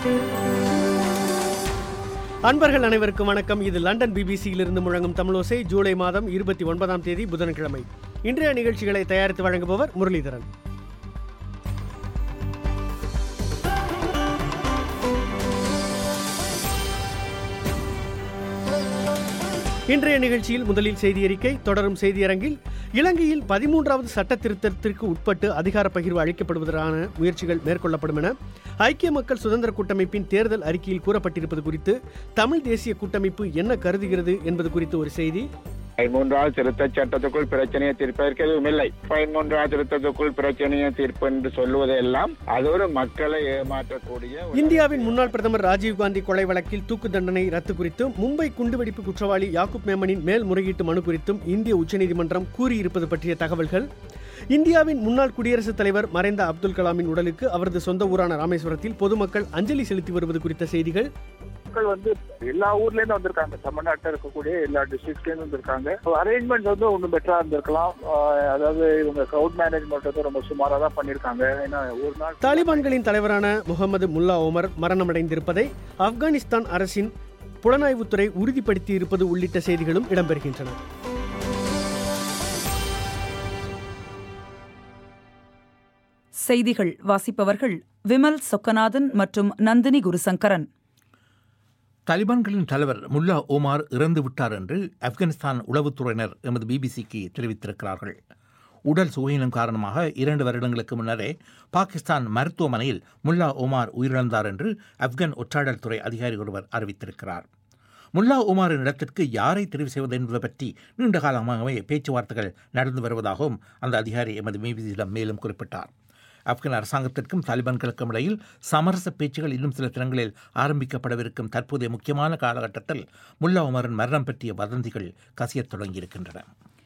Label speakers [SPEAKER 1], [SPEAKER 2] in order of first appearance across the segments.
[SPEAKER 1] அன்பர்கள் அனைவருக்கும் வணக்கம் இது லண்டன் பிபிசியிலிருந்து முழங்கும் தமிழோசை ஜூலை மாதம் இருபத்தி ஒன்பதாம் தேதி புதன்கிழமை இன்றைய நிகழ்ச்சிகளை தயாரித்து வழங்குபவர் முரளிதரன் இன்றைய நிகழ்ச்சியில் முதலில் செய்தி அறிக்கை தொடரும் செய்தியரங்கில் இலங்கையில் பதிமூன்றாவது சட்ட திருத்தத்திற்கு உட்பட்டு அதிகார பகிர்வு அளிக்கப்படுவதற்கான முயற்சிகள் மேற்கொள்ளப்படும் என ஐக்கிய மக்கள் சுதந்திர கூட்டமைப்பின் தேர்தல் அறிக்கையில் கூறப்பட்டிருப்பது குறித்து தமிழ் தேசிய கூட்டமைப்பு என்ன கருதுகிறது என்பது குறித்து ஒரு செய்தி
[SPEAKER 2] பதிமூன்றாவது திருத்த சட்டத்துக்குள் பிரச்சனையை தீர்ப்பதற்கு எதுவும் இல்லை பதிமூன்றாவது திருத்தத்துக்குள் பிரச்சனையை தீர்ப்பு என்று சொல்லுவதெல்லாம் அது ஒரு மக்களை ஏமாற்றக்கூடிய ஒரு-
[SPEAKER 1] இந்தியாவின் முன்னாள் பிரதமர் ராஜீவ்காந்தி கொலை வழக்கில் தூக்கு தண்டனை ரத்து குறித்தும் மும்பை குண்டுவெடிப்பு குற்றவாளி யாக்கூப் மேமனின் மேல்முறையீட்டு மனு குறித்தும் இந்திய உச்சநீதிமன்றம் கூறியிருப்பது பற்றிய தகவல்கள் இந்தியாவின் முன்னாள் குடியரசுத் தலைவர் மறைந்த அப்துல் கலாமின் உடலுக்கு அவரது சொந்த ஊரான ராமேஸ்வரத்தில் பொதுமக்கள் அஞ்சலி செலுத்தி வருவது குறித்த செய்திகள்
[SPEAKER 3] மக்கள் வந்து எல்லா ஊர்ல இருந்து வந்திருக்காங்க தமிழ்நாட்டில் இருக்கக்கூடிய எல்லா டிஸ்ட்ரிக்ட்ல இருந்து வந்திருக்காங்க அரேஞ்ச்மெண்ட் வந்து ஒன்றும் பெட்டரா இருந்திருக்கலாம் ஆஹ் அதாவது இவங்க கிரௌட் மேனேஜ்மெண்ட் வந்து ரொம்ப சுமாரா தான் பண்ணிருக்காங்க ஏன்னா ஒரு நாள்
[SPEAKER 1] தாலிபான்களின் தலைவரான முகமது முல்லா ஓமர் மரணமடைந்திருப்பதை ஆப்கானிஸ்தான் அரசின் புலனாய்வுத்துறை உறுதிப்படுத்தி இருப்பது உள்ளிட்ட செய்திகளும் இடம்பெறுகின்றன
[SPEAKER 4] செய்திகள் வாசிப்பவர்கள் விமல் சொக்கநாதன் மற்றும் நந்தினி குருசங்கரன்
[SPEAKER 5] தலிபான்களின் தலைவர் முல்லா ஓமார் இறந்து விட்டார் என்று ஆப்கானிஸ்தான் உளவுத்துறையினர் எமது பிபிசிக்கு தெரிவித்திருக்கிறார்கள் உடல் சுகீனம் காரணமாக இரண்டு வருடங்களுக்கு முன்னரே பாகிஸ்தான் மருத்துவமனையில் முல்லா ஓமார் உயிரிழந்தார் என்று ஆப்கான் ஒற்றாடல் துறை அதிகாரி ஒருவர் அறிவித்திருக்கிறார் முல்லா உமாரின் இடத்திற்கு யாரை தெரிவு செய்வது என்பது பற்றி நீண்ட காலமாகவே பேச்சுவார்த்தைகள் நடந்து வருவதாகவும் அந்த அதிகாரி எமது பிபிசியிடம் மேலும் குறிப்பிட்டார் ஆப்கான் அரசாங்கத்திற்கும் தாலிபான்களுக்கும் இடையில் சமரச பேச்சுகள் இன்னும் சில தினங்களில் ஆரம்பிக்கப்படவிருக்கும் தற்போதைய முக்கியமான காலகட்டத்தில் முல்லா உமரின் மரணம் பற்றிய வதந்திகள் கசியத் தொடங்கியிருக்கின்றன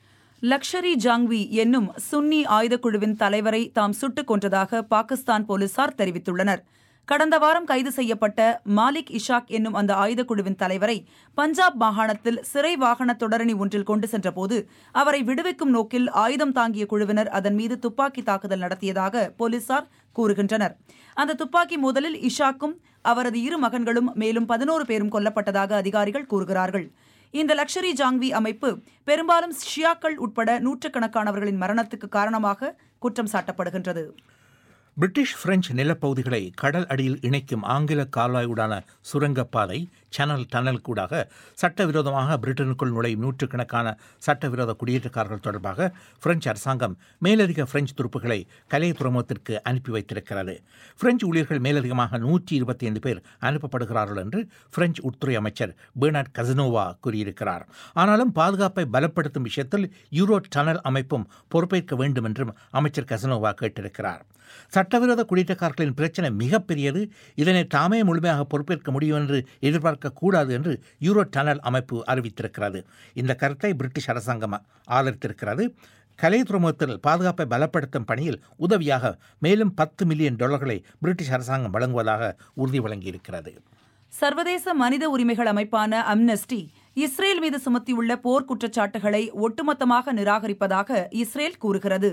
[SPEAKER 4] லக்ஷரி ஜாங்வி என்னும் சுன்னி ஆயுதக்குழுவின் தலைவரை தாம் சுட்டுக் கொன்றதாக பாகிஸ்தான் போலீசார் தெரிவித்துள்ளனர் கடந்த வாரம் கைது செய்யப்பட்ட மாலிக் இஷாக் என்னும் அந்த ஆயுதக்குழுவின் தலைவரை பஞ்சாப் மாகாணத்தில் சிறை வாகன தொடரணி ஒன்றில் கொண்டு சென்றபோது அவரை விடுவிக்கும் நோக்கில் ஆயுதம் தாங்கிய குழுவினர் அதன் மீது துப்பாக்கி தாக்குதல் நடத்தியதாக போலீசார் கூறுகின்றனர் அந்த துப்பாக்கி மோதலில் இஷாக்கும் அவரது இரு மகன்களும் மேலும் பதினோரு பேரும் கொல்லப்பட்டதாக அதிகாரிகள் கூறுகிறார்கள் இந்த லக்ஷரி ஜாங்வி அமைப்பு பெரும்பாலும் ஷியாக்கள் உட்பட நூற்றுக்கணக்கானவர்களின் மரணத்துக்கு காரணமாக குற்றம் சாட்டப்படுகின்றது
[SPEAKER 5] பிரிட்டிஷ் பிரெஞ்சு நிலப்பகுதிகளை கடல் அடியில் இணைக்கும் ஆங்கில கால்வாயுடான சுரங்கப்பாதை சேனல் டனல் கூடாக சட்டவிரோதமாக பிரிட்டனுக்குள் நுழையும் நூற்றுக்கணக்கான சட்டவிரோத குடியேற்றக்காரர்கள் தொடர்பாக பிரெஞ்சு அரசாங்கம் மேலதிக பிரெஞ்சு துருப்புகளை கலை துறைமுகத்திற்கு அனுப்பி வைத்திருக்கிறது பிரெஞ்சு ஊழியர்கள் மேலதிகமாக நூற்றி இருபத்தி ஐந்து பேர் அனுப்பப்படுகிறார்கள் என்று பிரெஞ்சு உள்துறை அமைச்சர் பெர்னாட் கசனோவா கூறியிருக்கிறார் ஆனாலும் பாதுகாப்பை பலப்படுத்தும் விஷயத்தில் யூரோ டனல் அமைப்பும் பொறுப்பேற்க வேண்டும் என்றும் அமைச்சர் கசனோவா கேட்டிருக்கிறார் சட்டவிரோத குடியேற்றக்காரர்களின் பிரச்சனை மிகப்பெரியது இதனை தாமே முழுமையாக பொறுப்பேற்க முடியும் என்று எதிர்பார்க்கக்கூடாது என்று யூரோ டனல் அமைப்பு அறிவித்திருக்கிறது இந்த கருத்தை பிரிட்டிஷ் அரசாங்கம் ஆதரித்திருக்கிறது கலை துறைமுகத்தில் பாதுகாப்பை பலப்படுத்தும் பணியில் உதவியாக மேலும் பத்து மில்லியன் டாலர்களை பிரிட்டிஷ் அரசாங்கம் வழங்குவதாக உறுதி வழங்கியிருக்கிறது
[SPEAKER 4] சர்வதேச மனித உரிமைகள் அமைப்பான அம்னஸ்டி இஸ்ரேல் மீது சுமத்தியுள்ள போர் குற்றச்சாட்டுகளை ஒட்டுமொத்தமாக நிராகரிப்பதாக இஸ்ரேல் கூறுகிறது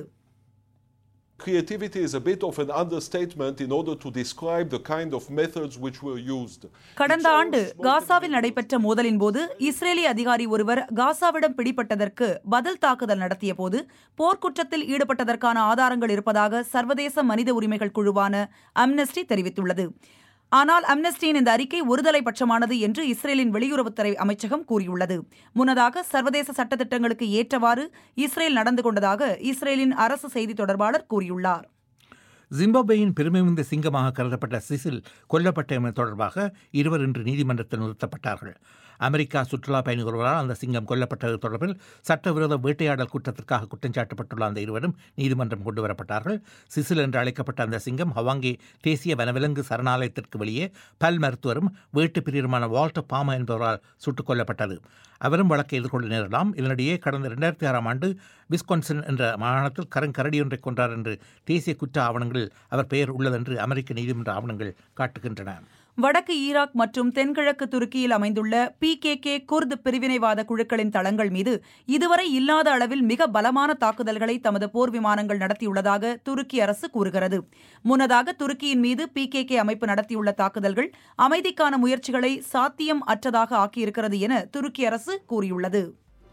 [SPEAKER 6] Creativity is a bit of an understatement in order to describe the kind of methods which were used.
[SPEAKER 4] கடந்த ஆண்டு காசாவில் நடைபெற்ற மோதலின் போது இஸ்ரேலிய அதிகாரி ஒருவர் காசாவிடம் பிடிபட்டதற்கு பதில் தாக்குதல் நடத்திய போது போர்க்குற்றத்தில் ஈடுபட்டதற்கான ஆதாரங்கள் இருப்பதாக சர்வதேச மனித உரிமைகள் குழுவான அம்னஸ்டி தெரிவித்துள்ளது ஆனால் அம்னஸ்டியின் இந்த அறிக்கை ஒருதலை பட்சமானது என்று இஸ்ரேலின் வெளியுறவுத்துறை அமைச்சகம் கூறியுள்ளது முன்னதாக சர்வதேச சட்டத்திட்டங்களுக்கு ஏற்றவாறு இஸ்ரேல் நடந்து கொண்டதாக இஸ்ரேலின் அரசு செய்தி தொடர்பாளர் கூறியுள்ளார்
[SPEAKER 5] ஜிம்பாப்வேயின் பெருமைமிந்த சிங்கமாக கருதப்பட்ட சிசில் கொல்லப்பட்டமை தொடர்பாக இருவர் இன்று நீதிமன்றத்தில் நிறுத்தப்பட்டார்கள் அமெரிக்கா சுற்றுலா பயணி ஒருவரால் அந்த சிங்கம் கொல்லப்பட்டது தொடர்பில் சட்டவிரோத வேட்டையாடல் குற்றத்திற்காக குற்றஞ்சாட்டப்பட்டுள்ள அந்த இருவரும் நீதிமன்றம் கொண்டு வரப்பட்டார்கள் சிசில் என்று அழைக்கப்பட்ட அந்த சிங்கம் ஹவாங்கே தேசிய வனவிலங்கு சரணாலயத்திற்கு வெளியே பல் மருத்துவரும் வேட்டு பிரியருமான வால்டர் பாமா என்பவரால் சுட்டுக் கொல்லப்பட்டது அவரும் வழக்கை எதிர்கொள்ள நேரலாம் இதனிடையே கடந்த இரண்டாயிரத்தி ஆறாம் ஆண்டு விஸ்கான்சன் என்ற மாகாணத்தில் கரங்கரடி ஒன்றை கொன்றார் என்று தேசிய குற்ற ஆவணங்களில் அவர் பெயர் உள்ளதென்று அமெரிக்க நீதிமன்ற ஆவணங்கள் காட்டுகின்றன
[SPEAKER 4] வடக்கு ஈராக் மற்றும் தென்கிழக்கு துருக்கியில் அமைந்துள்ள பி கே கே குர்து பிரிவினைவாத குழுக்களின் தளங்கள் மீது இதுவரை இல்லாத அளவில் மிக பலமான தாக்குதல்களை தமது போர் விமானங்கள் நடத்தியுள்ளதாக துருக்கி அரசு கூறுகிறது முன்னதாக துருக்கியின் மீது பி கே கே அமைப்பு நடத்தியுள்ள தாக்குதல்கள் அமைதிக்கான முயற்சிகளை சாத்தியம் அற்றதாக ஆக்கியிருக்கிறது என துருக்கி அரசு கூறியுள்ளது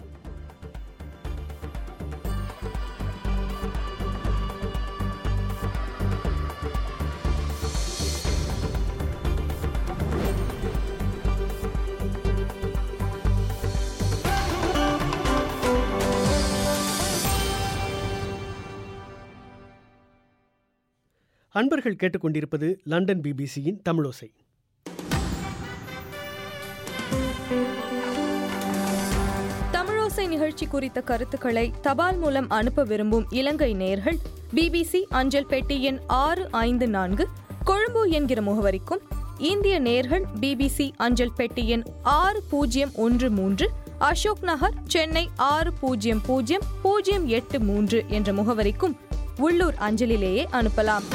[SPEAKER 1] அன்பர்கள் கேட்டுக்கொண்டிருப்பது லண்டன் பிபிசியின் தமிழோசை
[SPEAKER 7] தமிழோசை நிகழ்ச்சி குறித்த கருத்துக்களை தபால் மூலம் அனுப்ப விரும்பும் இலங்கை நேயர்கள் பிபிசி அஞ்சல் பெட்டி எண் ஆறு ஐந்து நான்கு கொழும்பு என்கிற முகவரிக்கும் இந்திய நேயர்கள் பிபிசி அஞ்சல் பெட்டி எண் ஆறு பூஜ்ஜியம் ஒன்று மூன்று அசோக் நகர் சென்னை ஆறு பூஜ்ஜியம் பூஜ்ஜியம் பூஜ்ஜியம் எட்டு மூன்று என்ற முகவரிக்கும் உள்ளூர் அஞ்சலிலேயே அனுப்பலாம்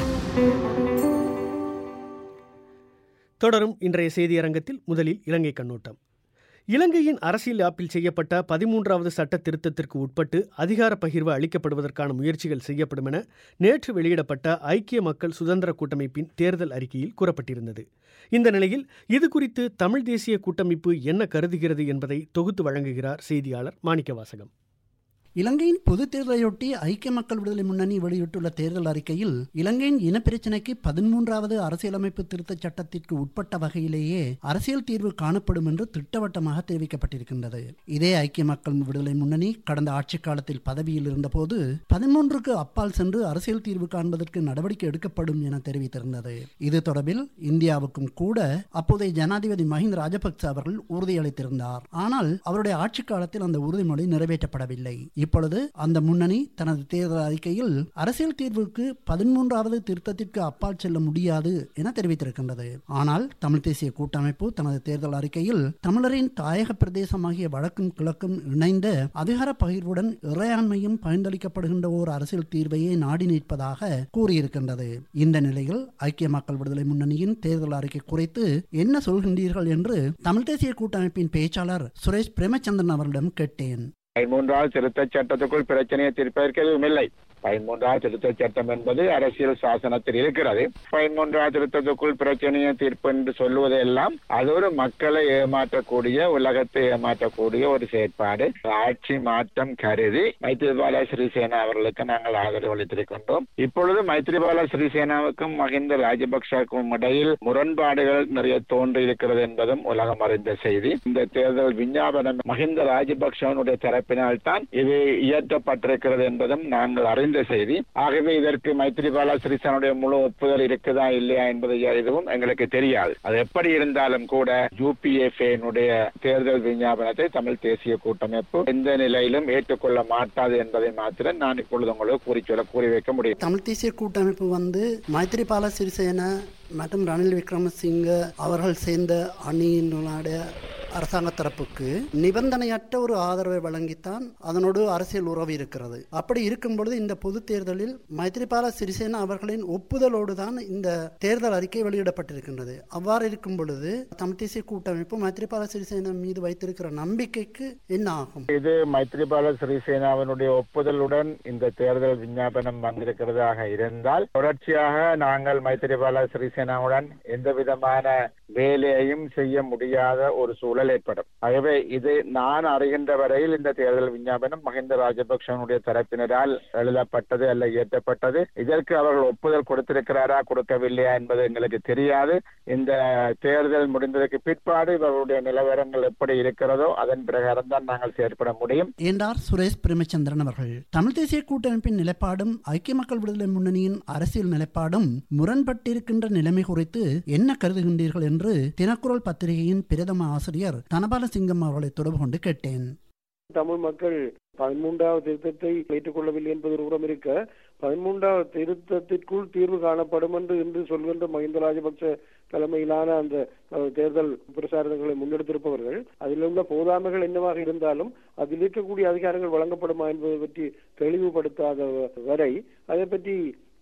[SPEAKER 1] தொடரும் இன்றைய செய்தியரங்கத்தில் முதலில் இலங்கை கண்ணோட்டம் இலங்கையின் அரசியல் ஆப்பில் செய்யப்பட்ட பதிமூன்றாவது சட்ட திருத்தத்திற்கு உட்பட்டு அதிகார பகிர்வு அளிக்கப்படுவதற்கான முயற்சிகள் செய்யப்படும் என நேற்று வெளியிடப்பட்ட ஐக்கிய மக்கள் சுதந்திர கூட்டமைப்பின் தேர்தல் அறிக்கையில் கூறப்பட்டிருந்தது இந்த நிலையில் இது குறித்து தமிழ் தேசிய கூட்டமைப்பு என்ன கருதுகிறது என்பதை தொகுத்து வழங்குகிறார் செய்தியாளர் மாணிக்கவாசகம்
[SPEAKER 8] இலங்கையின் பொதுத் தேர்தலையொட்டி ஐக்கிய மக்கள் விடுதலை முன்னணி வெளியிட்டுள்ள தேர்தல் அறிக்கையில் இலங்கையின் இனப்பிரச்சினைக்கு பதிமூன்றாவது அரசியலமைப்பு திருத்தச் சட்டத்திற்கு உட்பட்ட வகையிலேயே அரசியல் தீர்வு காணப்படும் என்று திட்டவட்டமாக தெரிவிக்கப்பட்டிருக்கின்றது இதே ஐக்கிய மக்கள் விடுதலை முன்னணி கடந்த ஆட்சிக் காலத்தில் பதவியில் இருந்தபோது பதிமூன்றுக்கு அப்பால் சென்று அரசியல் தீர்வு காண்பதற்கு நடவடிக்கை எடுக்கப்படும் என தெரிவித்திருந்தது இது தொடர்பில் இந்தியாவுக்கும் கூட அப்போதைய ஜனாதிபதி மஹிந்த ராஜபக்ச அவர்கள் உறுதியளித்திருந்தார் ஆனால் அவருடைய ஆட்சிக் காலத்தில் அந்த உறுதிமொழி நிறைவேற்றப்படவில்லை இப்பொழுது அந்த முன்னணி தனது தேர்தல் அறிக்கையில் அரசியல் தீர்வுக்கு பதிமூன்றாவது திருத்தத்திற்கு அப்பால் செல்ல முடியாது என தெரிவித்திருக்கின்றது ஆனால் தமிழ் தேசிய கூட்டமைப்பு தனது தேர்தல் அறிக்கையில் தமிழரின் தாயக பிரதேசமாகிய வடக்கும் கிழக்கும் இணைந்த அதிகார பகிர்வுடன் இறையாண்மையும் பயன்பளிக்கப்படுகின்ற ஓர் அரசியல் தீர்வையே நாடி நிற்பதாக கூறியிருக்கின்றது இந்த நிலையில் ஐக்கிய மக்கள் விடுதலை முன்னணியின் தேர்தல் அறிக்கை குறித்து என்ன சொல்கின்றீர்கள் என்று தமிழ் தேசிய கூட்டமைப்பின் பேச்சாளர் சுரேஷ் பிரேமச்சந்திரன் அவர்களிடம் கேட்டேன்
[SPEAKER 2] பதிமூன்றாவது திருத்தச் சட்டத்துக்குள் பிரச்சனையை தீர்ப்பதற்கு எதுவும் இல்லை பதிமூன்றாவது திருத்தச் சட்டம் என்பது அரசியல் சாசனத்தில் இருக்கிறது பதிமூன்றாவது திருத்தத்துக்குள் பிரச்சனையை தீர்ப்பு என்று சொல்லுவதெல்லாம் அது ஒரு மக்களை ஏமாற்றக்கூடிய உலகத்தை ஏமாற்றக்கூடிய ஒரு செயற்பாடு ஆட்சி மாற்றம் கருதி மைத்ரிபால சிறிசேனா அவர்களுக்கு நாங்கள் ஆதரவு அளித்திருக்கின்றோம் இப்பொழுது மைத்ரிபால சிறிசேனாவுக்கும் மஹிந்த ராஜபக்சவுக்கும் இடையில் முரண்பாடுகள் நிறைய தோன்றி இருக்கிறது என்பதும் உலகம் அறிந்த செய்தி இந்த தேர்தல் விஞ்ஞாபனம் மஹிந்த ராஜபக்சவனுடைய தரப்பினால் தான் இது இயற்றப்பட்டிருக்கிறது என்பதும் நாங்கள் அறிந்த செய்தி ஆகவே இதற்கு மைத்ரிபால சிறிசேனுடைய முழு ஒப்புதல் இருக்குதா இல்லையா என்பது எதுவும் எங்களுக்கு தெரியாது அது எப்படி இருந்தாலும் கூட யூபிஎஃப்ஏனுடைய தேர்தல் விஞ்ஞாபனத்தை தமிழ் தேசிய கூட்டமைப்பு எந்த நிலையிலும் ஏற்றுக்கொள்ள மாட்டாது என்பதை மாத்திரம் நான் இப்பொழுது உங்களுக்கு கூறி சொல்ல கூறி வைக்க முடியும்
[SPEAKER 8] தமிழ் தேசிய கூட்டமைப்பு வந்து மைத்ரிபால சிறிசேன மற்றும் ரணில் விக்ரமசிங்க அவர்கள் சேர்ந்த அணியினுடைய அரசாங்க தரப்புக்கு நிபந்தனையற்ற ஒரு ஆதரவை வழங்கித்தான் அதனோடு அரசியல் உறவு இருக்கிறது அப்படி இருக்கும் பொழுது இந்த பொது தேர்தலில் மைத்ரிபால சிறிசேனா அவர்களின் ஒப்புதலோடு தான் இந்த தேர்தல் அறிக்கை வெளியிடப்பட்டிருக்கின்றது அவ்வாறு இருக்கும் பொழுது தமிழ் தேசிய கூட்டமைப்பு மைத்ரிபால சிறிசேனா மீது வைத்திருக்கிற நம்பிக்கைக்கு என்ன ஆகும்
[SPEAKER 2] இது மைத்ரிபால சிறிசேனாவினுடைய ஒப்புதலுடன் இந்த தேர்தல் விஞ்ஞாபனம் வந்திருக்கிறதாக இருந்தால் தொடர்ச்சியாக நாங்கள் மைத்ரிபால சிறிசேனாவுடன் எந்த விதமான வேலையையும் செய்ய முடியாத ஒரு சூழல் ஏற்படும் ஆகவே இது நான் அறிகின்ற வரையில் இந்த தேர்தல் விஞ்ஞாபனம் மஹிந்த ராஜபக்சனுடைய தரப்பினரால் எழுதப்பட்டது அல்ல இயற்றப்பட்டது இதற்கு அவர்கள் ஒப்புதல் கொடுத்திருக்கிறாரா கொடுக்கவில்லையா என்பது எங்களுக்கு தெரியாது இந்த தேர்தல் முடிந்ததற்கு பிற்பாடு இவர்களுடைய நிலவரங்கள் எப்படி இருக்கிறதோ அதன் பிரகாரம் தான் நாங்கள் செயற்பட முடியும்
[SPEAKER 8] என்றார் சுரேஷ் பிரேமச்சந்திரன் அவர்கள் தமிழ் தேசிய கூட்டமைப்பின் நிலைப்பாடும் ஐக்கிய மக்கள் விடுதலை முன்னணியின் அரசியல் நிலைப்பாடும் முரண்பட்டிருக்கின்ற நிலைமை குறித்து என்ன கருதுகின்றீர்கள் என்று தினக்குரல் பத்திரிகையின் பிரதம ஆசிரியர் தனபால சிங்கம் அவர்களை தொடர்பு கொண்டு கேட்டேன்
[SPEAKER 9] தமிழ் மக்கள் பதிமூன்றாவது திருத்தத்தை ஏற்றுக்கொள்ளவில்லை என்பது ஒரு புறம் இருக்க பதிமூன்றாவது திருத்தத்திற்குள் தீர்வு காணப்படும் என்று இன்று சொல்கின்ற மஹிந்த ராஜபக்ச தலைமையிலான அந்த அஹ், தேர்தல் பிரசாரங்களை முன்னெடுத்திருப்பவர்கள் அதில் உள்ள போதாமைகள் என்னவாக இருந்தாலும் அதில் இருக்கக்கூடிய அதிகாரங்கள் வழங்கப்படுமா என்பதை பற்றி தெளிவுபடுத்தாத வரை அதை பற்றி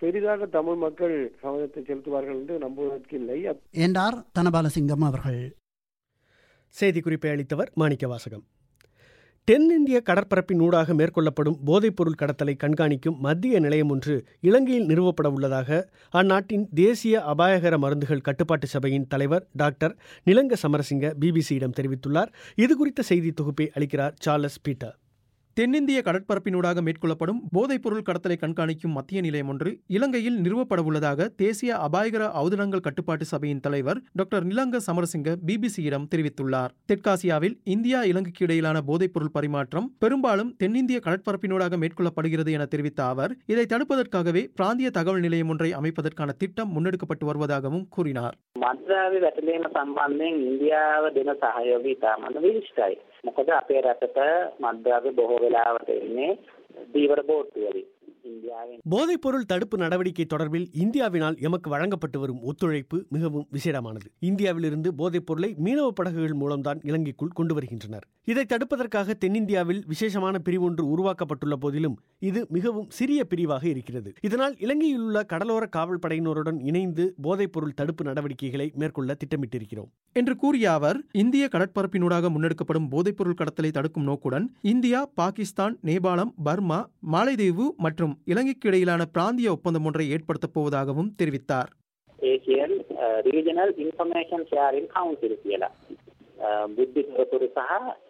[SPEAKER 9] பெரிதாக தமிழ் மக்கள் கவனத்தை செலுத்துவார்கள் என்று நம்புவதற்கு இல்லை
[SPEAKER 8] என்றார் தனபாலசிங்கம் அவர்கள்
[SPEAKER 1] செய்திக்குறிப்பை அளித்தவர் மாணிக்க வாசகம் தென்னிந்திய கடற்பரப்பின் ஊடாக மேற்கொள்ளப்படும் போதைப்பொருள் கடத்தலை கண்காணிக்கும் மத்திய நிலையம் ஒன்று இலங்கையில் நிறுவப்பட உள்ளதாக அந்நாட்டின் தேசிய அபாயகர மருந்துகள் கட்டுப்பாட்டு சபையின் தலைவர் டாக்டர் நிலங்க சமரசிங்க பிபிசியிடம் தெரிவித்துள்ளார் இதுகுறித்த செய்தி தொகுப்பை அளிக்கிறார் சார்லஸ் பீட்டர்
[SPEAKER 10] தென்னிந்திய கடற்பரப்பினூடாக மேற்கொள்ளப்படும் போதைப்பொருள் கடத்தலை கண்காணிக்கும் மத்திய நிலையம் ஒன்று இலங்கையில் நிறுவப்படவுள்ளதாக தேசிய அபாயகர ஔதணங்கள் கட்டுப்பாட்டு சபையின் தலைவர் டாக்டர் நிலங்க சமரசிங்க பிபிசியிடம் தெரிவித்துள்ளார் தெற்காசியாவில் இந்தியா இலங்கைக்கு இடையிலான போதைப்பொருள் பரிமாற்றம் பெரும்பாலும் தென்னிந்திய கடற்பரப்பினூடாக மேற்கொள்ளப்படுகிறது என தெரிவித்த அவர் இதை தடுப்பதற்காகவே பிராந்திய தகவல் நிலையம் ஒன்றை அமைப்பதற்கான திட்டம் முன்னெடுக்கப்பட்டு வருவதாகவும் கூறினார்
[SPEAKER 11] මද්‍රාව්‍ය වැටලීම සම්බන්ධයෙන් ඉන්දියාව දෙන සහයෝගය ඉතාමත් විශිෂ්ටයි. මොකද අපේ රටට මද්‍රාව්‍ය බොහෝ වෙලාවට එන්නේ දීවර බෝට්ටු වලින්. ඉන්දියාවෙන්
[SPEAKER 1] போதைப்பொருள் தடுப்பு நடவடிக்கை தொடர்பில் இந்தியாவினால் எமக்கு வழங்கப்பட்டு வரும் ஒத்துழைப்பு மிகவும் விசேடமானது இந்தியாவிலிருந்து போதைப்பொருளை மீனவ படகுகள் மூலம்தான் இலங்கைக்குள் கொண்டு வருகின்றனர் இதை தடுப்பதற்காக தென்னிந்தியாவில் விசேஷமான பிரிவு ஒன்று உருவாக்கப்பட்டுள்ள போதிலும் இது மிகவும் சிறிய பிரிவாக இருக்கிறது இதனால் இலங்கையில் உள்ள கடலோர காவல் படையினருடன் இணைந்து போதைப்பொருள் தடுப்பு நடவடிக்கைகளை மேற்கொள்ள திட்டமிட்டிருக்கிறோம்
[SPEAKER 10] என்று கூறிய அவர் இந்திய கடற்பரப்பினூடாக முன்னெடுக்கப்படும் போதைப்பொருள் கடத்தலை தடுக்கும் நோக்குடன் இந்தியா பாகிஸ்தான் நேபாளம் பர்மா மாலைதீவு மற்றும் இலங்கைக்கு இடையிலான பிராந்திய ஒப்பந்தம் ஒன்றை ஏற்படுத்தப் போவதாகவும் தெரிவித்தார்
[SPEAKER 11] Asian regional information sharing council කියලා. බුද්ධි තොරතුරු සහ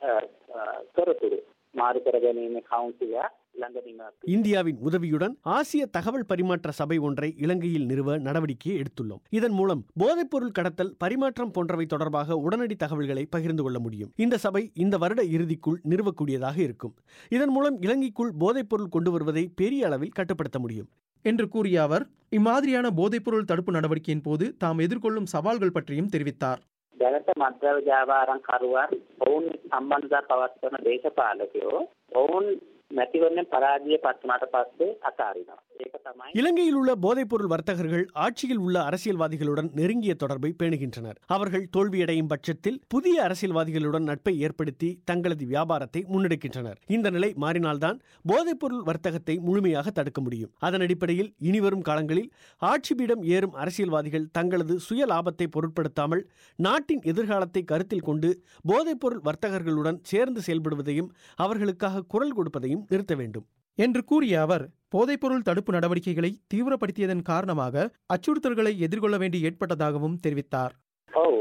[SPEAKER 11] තොරතුරු මාරු කර ගැනීම කවුන්සිලයක් ළඟදීම
[SPEAKER 1] இந்தியாவின் உதவியுடன் ஆசிய தகவல் பரிமாற்ற சபை ஒன்றை இலங்கையில் நிறுவ நடவடிக்கையை எடுத்துள்ளோம் இதன் மூலம் போதைப்பொருள் கடத்தல் பரிமாற்றம் போன்றவை தொடர்பாக உடனடி தகவல்களை பகிர்ந்து கொள்ள முடியும் இந்த சபை இந்த வருட இறுதிக்குள் நிறுவக்கூடியதாக இருக்கும் இதன் மூலம் இலங்கைக்குள் போதைப்பொருள் கொண்டு வருவதை பெரிய அளவில் கட்டுப்படுத்த முடியும்
[SPEAKER 10] என்று கூறிய அவர் இம்மாதிரியான போதைப்பொருள் தடுப்பு நடவடிக்கையின் போது தாம் எதிர்கொள்ளும் சவால்கள் பற்றியும் தெரிவித்தார்
[SPEAKER 11] දැනට මද්‍රව්‍ය ජාවාරම් කරුවන් ඔවුන් සම්බන්ධතා පවත්වන දේශපාලකයෝ ඔවුන් මැතිවරණයෙන් පරාජය පත්වනට පස්සේ අතාරිනවා. ඒක තමයි
[SPEAKER 1] இலங்கையில் உள்ள போதைப்பொருள் வர்த்தகர்கள் ஆட்சியில் உள்ள அரசியல்வாதிகளுடன் நெருங்கிய தொடர்பை பேணுகின்றனர் அவர்கள் தோல்வியடையும் பட்சத்தில் புதிய அரசியல்வாதிகளுடன் நட்பை ஏற்படுத்தி தங்களது வியாபாரத்தை முன்னெடுக்கின்றனர் இந்த நிலை மாறினால்தான் போதைப்பொருள் வர்த்தகத்தை முழுமையாக தடுக்க முடியும் அதன் அடிப்படையில் இனிவரும் காலங்களில் ஆட்சி பீடம் ஏறும் அரசியல்வாதிகள் தங்களது சுய லாபத்தை பொருட்படுத்தாமல் நாட்டின் எதிர்காலத்தை கருத்தில் கொண்டு போதைப்பொருள் வர்த்தகர்களுடன் சேர்ந்து செயல்படுவதையும் அவர்களுக்காக குரல் கொடுப்பதையும் நிறுத்த வேண்டும்
[SPEAKER 10] என்று கூறிய அவர் போதைப்பொருள் தடுப்பு நடவடிக்கைகளை தீவிரப்படுத்தியதன் காரணமாக அச்சுறுத்தல்களை எதிர்கொள்ள வேண்டி ஏற்பட்டதாகவும் தெரிவித்தார்
[SPEAKER 11] ඔව්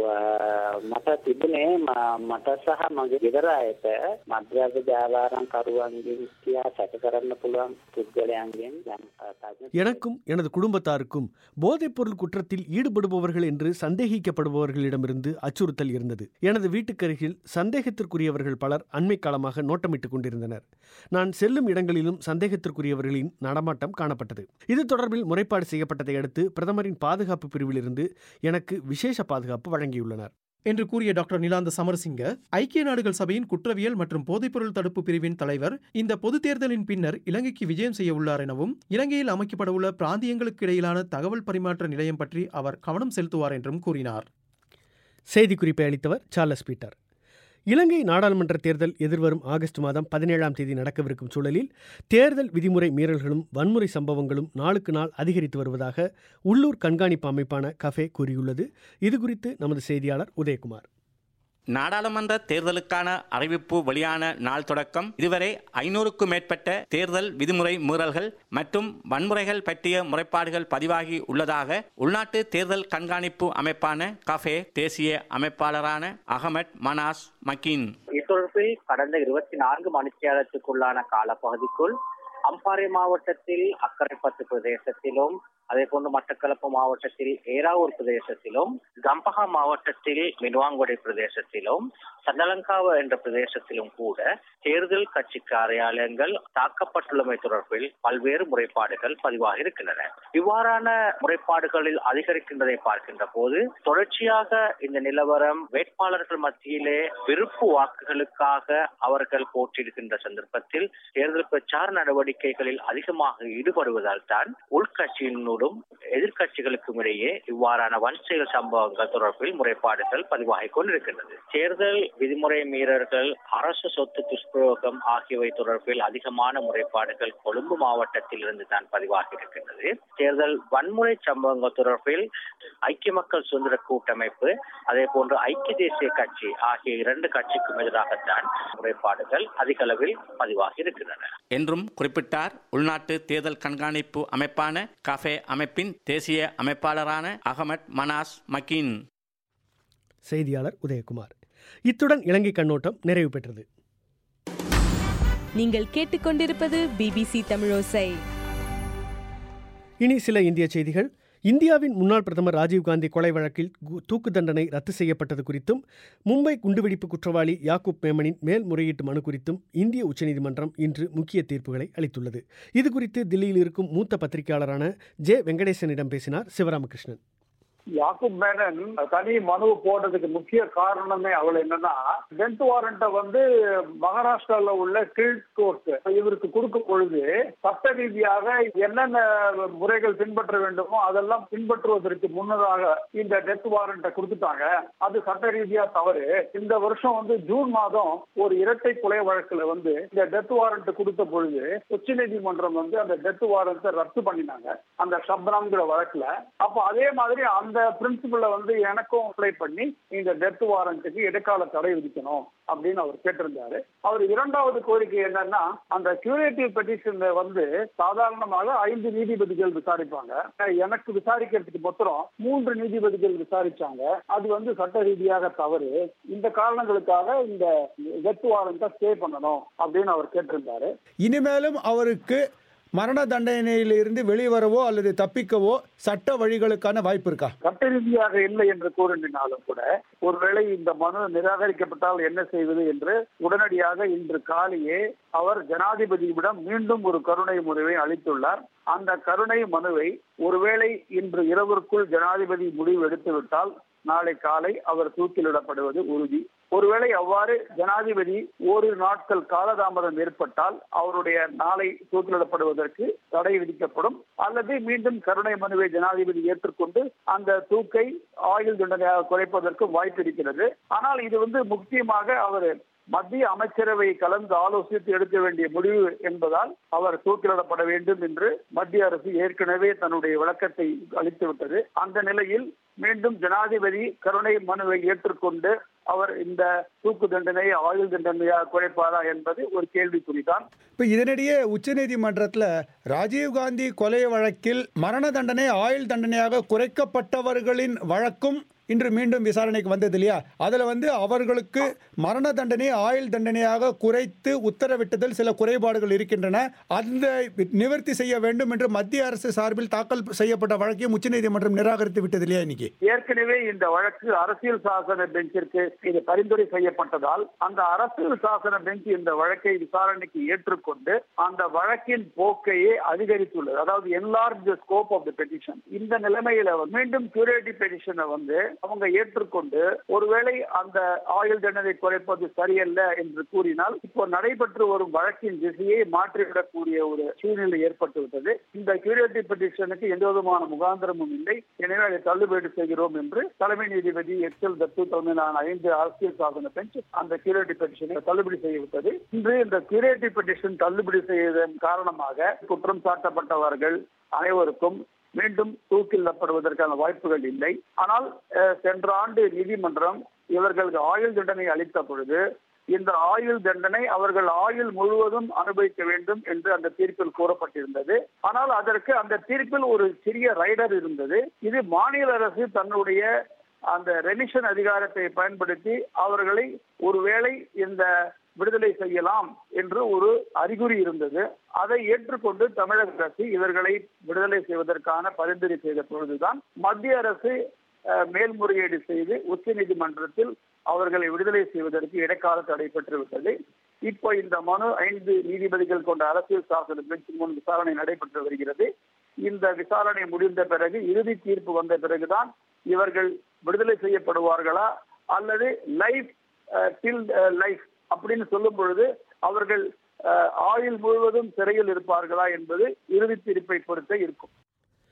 [SPEAKER 11] මට තිබුණේ මට සහ මගේ ගෙදර අයට මද්‍රව්‍ය ජාවාරම් කරුවන්ගෙන් කියා සැක කරන්න පුළුවන් පුද්ගලයන්ගෙන් යම් තඥ
[SPEAKER 1] எனக்கும் எனது குடும்பத்தாருக்கும் போதைப்பொருள் குற்றத்தில் ஈடுபடுபவர்கள் என்று சந்தேகிக்கப்படுபவர்களிடமிருந்து அச்சுறுத்தல் இருந்தது எனது வீட்டுக்கருகில் சந்தேகத்திற்குரியவர்கள் பலர் அண்மை காலமாக நோட்டமிட்டுக் கொண்டிருந்தனர் நான் செல்லும் இடங்களிலும் சந்தேகத்திற்குரியவர்களின் நடமாட்டம் காணப்பட்டது இது தொடர்பில் முறைப்பாடு செய்யப்பட்டதை அடுத்து பிரதமரின் பாதுகாப்பு பிரிவிலிருந்து எனக்கு விசேஷ பாதுகாப்பு வழங்கியுள்ளனர்
[SPEAKER 10] என்று கூறிய டாக்டர் நிலாந்த சமரசிங்க ஐக்கிய நாடுகள் சபையின் குற்றவியல் மற்றும் போதைப்பொருள் தடுப்பு பிரிவின் தலைவர் இந்த பொதுத் தேர்தலின் பின்னர் இலங்கைக்கு விஜயம் செய்ய உள்ளார் எனவும் இலங்கையில் அமைக்கப்படவுள்ள பிராந்தியங்களுக்கு இடையிலான தகவல் பரிமாற்ற நிலையம் பற்றி அவர் கவனம் செலுத்துவார் என்றும் கூறினார்
[SPEAKER 1] செய்திக்குறிப்பை அளித்தவர் சார்லஸ் பீட்டர் இலங்கை நாடாளுமன்ற தேர்தல் எதிர்வரும் ஆகஸ்ட் மாதம் பதினேழாம் தேதி நடக்கவிருக்கும் சூழலில் தேர்தல் விதிமுறை மீறல்களும் வன்முறை சம்பவங்களும் நாளுக்கு நாள் அதிகரித்து வருவதாக உள்ளூர் கண்காணிப்பு அமைப்பான கஃபே கூறியுள்ளது இதுகுறித்து நமது செய்தியாளர் உதயகுமார்
[SPEAKER 12] நாடாளுமன்ற தேர்தலுக்கான அறிவிப்பு வெளியான நாள் தொடக்கம் இதுவரை ஐநூறுக்கும் மேற்பட்ட தேர்தல் விதிமுறை மீறல்கள் மற்றும் வன்முறைகள் பற்றிய முறைப்பாடுகள் பதிவாகி உள்ளதாக உள்நாட்டு தேர்தல் கண்காணிப்பு அமைப்பான கஃபே தேசிய அமைப்பாளரான அகமட் மனாஸ் மக்கின்
[SPEAKER 13] இத்தொடர்பில் கடந்த இருபத்தி நான்கு மணித்தியாலத்துக்குள்ளான காலப்பகுதிக்குள் அம்பாறை மாவட்டத்தில் அக்கரைப்பத்து பிரதேசத்திலும் அதே போன்று மட்டக்களப்பு மாவட்டத்தில் ஏராவூர் பிரதேசத்திலும் கம்பஹா மாவட்டத்தில் மினுவாங்குடை பிரதேசத்திலும் சந்தலங்காவ என்ற பிரதேசத்திலும் கூட தேர்தல் கட்சி காரியாலயங்கள் தாக்கப்பட்டுள்ளமை தொடர்பில் பல்வேறு முறைப்பாடுகள் பதிவாக இருக்கின்றன இவ்வாறான முறைப்பாடுகளில் அதிகரிக்கின்றதை பார்க்கின்ற போது தொடர்ச்சியாக இந்த நிலவரம் வேட்பாளர்கள் மத்தியிலே விருப்பு வாக்குகளுக்காக அவர்கள் போட்டியிடுகின்ற சந்தர்ப்பத்தில் தேர்தல் பிரச்சார நடவடிக்கைகளில் அதிகமாக ஈடுபடுவதால் தான் உள்கட்சியினூடும் எதிர்க்கட்சிகளுக்கும் இடையே இவ்வாறான வன்செயல் சம்பவங்கள் தொடர்பில் முறைப்பாடுகள் பதிவாகிக் கொண்டிருக்கின்றது தேர்தல் விதிமுறை மீறல்கள் அரசு சொத்து துஷ்பிரயோகம் ஆகியவை தொடர்பில் அதிகமான முறைப்பாடுகள் கொழும்பு மாவட்டத்தில் இருந்து தான் பதிவாகி இருக்கின்றது தேர்தல் வன்முறை சம்பவங்கள் தொடர்பில் ஐக்கிய மக்கள் சுதந்திர கூட்டமைப்பு அதே போன்று ஐக்கிய தேசிய கட்சி ஆகிய இரண்டு கட்சிக்கும் எதிராகத்தான் முறைப்பாடுகள் அதிக அளவில் பதிவாகி இருக்கின்றன
[SPEAKER 12] என்றும் குறிப்பிட்டார் உள்நாட்டு தேர்தல் கண்காணிப்பு அமைப்பான கஃபே அமைப்பின் தேசிய அமைப்பாளரான அகமட் மனாஸ் மக்கீன்
[SPEAKER 1] செய்தியாளர் உதயகுமார் இத்துடன் இலங்கை கண்ணோட்டம் நிறைவு பெற்றது
[SPEAKER 7] நீங்கள் கேட்டுக்கொண்டிருப்பது பிபிசி தமிழோசை
[SPEAKER 1] இனி சில இந்திய செய்திகள் இந்தியாவின் முன்னாள் பிரதமர் ராஜீவ்காந்தி கொலை வழக்கில் கு- தூக்கு தண்டனை ரத்து செய்யப்பட்டது குறித்தும் மும்பை குண்டுவெடிப்பு குற்றவாளி யாக்கூப் மேமனின் மேல்முறையீட்டு மனு குறித்தும் இந்திய உச்சநீதிமன்றம் இன்று முக்கிய தீர்ப்புகளை அளித்துள்ளது இது குறித்து தில்லியில் இருக்கும் மூத்த பத்திரிகையாளரான ஜே வெங்கடேசனிடம் பேசினார் சிவராமகிருஷ்ணன்
[SPEAKER 14] யாக்கூப் மேனன் தனி மனு போடுறதுக்கு முக்கிய காரணமே அவள் என்னன்னா டென்த் வாரண்ட்டை வந்து மகாராஷ்டிரால உள்ள கீழ் கோர்ட் இவருக்கு கொடுக்கும் பொழுது சட்ட ரீதியாக என்னென்ன முறைகள் பின்பற்ற வேண்டுமோ அதெல்லாம் பின்பற்றுவதற்கு முன்னதாக இந்த டெத் வாரண்ட்டை கொடுத்துட்டாங்க அது சட்ட ரீதியா தவறு இந்த வருஷம் வந்து ஜூன் மாதம் ஒரு இரட்டை கொலை வழக்குல வந்து இந்த டெத் வாரண்ட் கொடுத்த பொழுது உச்சநீதிமன்றம் வந்து அந்த டெத் வாரண்ட்டை ரத்து பண்ணினாங்க அந்த ஷப்ராம்ங்கிற வழக்குல அப்ப அதே மாதிரி அந்த பிரின்சிபல்ல வந்து எனக்கும் அப்ளை பண்ணி இந்த டெத் வாரண்ட்டுக்கு இடைக்கால தடை விதிக்கணும் அப்படின்னு அவர் கேட்டிருந்தாரு அவர் இரண்டாவது கோரிக்கை என்னன்னா அந்த கியூரேட்டிவ் பெட்டிஷன் வந்து சாதாரணமாக ஐந்து நீதிபதிகள் விசாரிப்பாங்க எனக்கு விசாரிக்கிறதுக்கு மொத்தம் மூன்று நீதிபதிகள் விசாரிச்சாங்க அது வந்து சட்ட ரீதியாக தவறு இந்த காரணங்களுக்காக இந்த டெத் வாரண்ட்டை ஸ்டே பண்ணணும் அப்படின்னு அவர் கேட்டிருந்தாரு
[SPEAKER 15] இனிமேலும் அவருக்கு மரண தண்டனையிலிருந்து வெளிவரவோ அல்லது தப்பிக்கவோ சட்ட வழிகளுக்கான வாய்ப்பு இருக்கா
[SPEAKER 14] சட்ட ரீதியாக இல்லை என்று கூறினாலும் கூட ஒருவேளை இந்த மனு நிராகரிக்கப்பட்டால் என்ன செய்வது என்று உடனடியாக இன்று காலையே அவர் ஜனாதிபதியிடம் மீண்டும் ஒரு கருணை மனுவை அளித்துள்ளார் அந்த கருணை மனுவை ஒருவேளை இன்று இரவிற்குள் ஜனாதிபதி முடிவு எடுத்துவிட்டால் நாளை காலை அவர் தூக்கிலிடப்படுவது உறுதி ஒருவேளை அவ்வாறு ஜனாதிபதி ஓரிரு நாட்கள் காலதாமதம் ஏற்பட்டால் அவருடைய நாளை தூக்கிலிடப்படுவதற்கு தடை விதிக்கப்படும் அல்லது மீண்டும் கருணை மனுவை ஜனாதிபதி ஏற்றுக்கொண்டு அந்த தூக்கை ஆயுள் தண்டனையாக குறைப்பதற்கு வாய்ப்பு இருக்கிறது ஆனால் இது வந்து முக்கியமாக அவர் மத்திய அமைச்சரவை கலந்து ஆலோசித்து எடுக்க வேண்டிய முடிவு என்பதால் அவர் தூக்கிலிடப்பட வேண்டும் என்று மத்திய அரசு ஏற்கனவே தன்னுடைய விளக்கத்தை அளித்துவிட்டது அந்த நிலையில் மீண்டும் ஜனாதிபதி கருணை மனுவை ஏற்றுக்கொண்டு அவர் இந்த தூக்கு தண்டனை ஆயுள் தண்டனையாக குறைப்பாரா என்பது ஒரு கேள்விக்குறிதான்
[SPEAKER 15] இப்போ இதனிடையே உச்சநீதிமன்றத்தில் ராஜீவ்காந்தி கொலை வழக்கில் மரண தண்டனை ஆயுள் தண்டனையாக குறைக்கப்பட்டவர்களின் வழக்கும் இன்று மீண்டும் விசாரணைக்கு வந்தது இல்லையா அதில் வந்து அவர்களுக்கு மரண தண்டனை ஆயுள் தண்டனையாக குறைத்து உத்தரவிட்டதில் சில குறைபாடுகள் இருக்கின்றன அந்த நிவர்த்தி செய்ய வேண்டும் என்று மத்திய அரசு சார்பில் தாக்கல் செய்யப்பட்ட வழக்கையும் உச்சநீதிமன்றம் நிராகரித்து விட்டது இல்லையா இன்னைக்கு
[SPEAKER 14] ஏற்கனவே இந்த வழக்கு அரசியல் சாசன பெஞ்சிற்கு இது பரிந்துரை செய்யப்பட்டதால் அந்த அரசியல் சாசன பெஞ்ச் இந்த வழக்கை விசாரணைக்கு ஏற்றுக்கொண்டு அந்த வழக்கின் போக்கையே அதிகரித்துள்ளது அதாவது enlarge scope of the petition இந்த நிலைமையில மீண்டும் கியூரேட்டிவ் பெட்டிஷனை வந்து அவங்க ஏற்றுக்கொண்டு ஒருவேளை அந்த ஆயுள் தண்டனை குறைப்பது சரியல்ல என்று கூறினால் இப்போ நடைபெற்று வரும் வழக்கின் திசையை மாற்றிவிடக்கூடிய ஒரு சூழ்நிலை ஏற்பட்டுவிட்டது இந்த கியூரேட்டிவ் பெட்டிஷனுக்கு எந்த விதமான முகாந்திரமும் இல்லை எனவே அதை தள்ளுபடி செய்கிறோம் என்று தலைமை நீதிபதி எச் எல் தத்து தலைமையிலான ஐந்து அரசியல் சாசன பெஞ்ச் அந்த கியூரேட்டிவ் பெட்டிஷனை தள்ளுபடி செய்துவிட்டது இன்று இந்த கியூரேட்டிவ் பெட்டிஷன் தள்ளுபடி செய்வதன் காரணமாக குற்றம் சாட்டப்பட்டவர்கள் அனைவருக்கும் மீண்டும் தூக்கிலிடப்படுவதற்கான வாய்ப்புகள் இல்லை ஆனால் அஹ், சென்ற ஆண்டு நீதிமன்றம் இவர்களுக்கு ஆயுள் தண்டனை அளித்த பொழுது இந்த ஆயுள் தண்டனை அவர்கள் ஆயுள் முழுவதும் அனுபவிக்க வேண்டும் என்று அந்த தீர்ப்பில் கூறப்பட்டிருந்தது ஆனால் அதற்கு அந்த தீர்ப்பில் ஒரு சிறிய ரைடர் இருந்தது இது மாநில அரசு தன்னுடைய அந்த ரெமிஷன் அதிகாரத்தை பயன்படுத்தி அவர்களை ஒருவேளை இந்த விடுதலை செய்யலாம் என்று ஒரு அறிகுறி இருந்தது அதை ஏற்றுக்கொண்டு தமிழக அரசு இவர்களை விடுதலை செய்வதற்கான பரிந்துரை செய்த பொழுதுதான் மத்திய அரசு அஹ், மேல்முறையீடு செய்து உச்ச நீதிமன்றத்தில் அவர்களை விடுதலை செய்வதற்கு இடைக்கால தடை பெற்றுவிட்டது இப்போ இந்த மனு ஐந்து நீதிபதிகள் கொண்ட அரசியல் சாசன பெஞ்ச் முன் விசாரணை நடைபெற்று வருகிறது இந்த விசாரணை முடிந்த பிறகு இறுதி தீர்ப்பு வந்த பிறகுதான் இவர்கள் விடுதலை செய்யப்படுவார்களா அல்லது லைஃப் டில் லைஃப் அப்படின்னு சொல்லும் பொழுது அவர்கள் அஹ், ஆயுள் முழுவதும் சிறையில் இருப்பார்களா என்பது இறுதி தீர்ப்பை பொறுத்தே இருக்கும்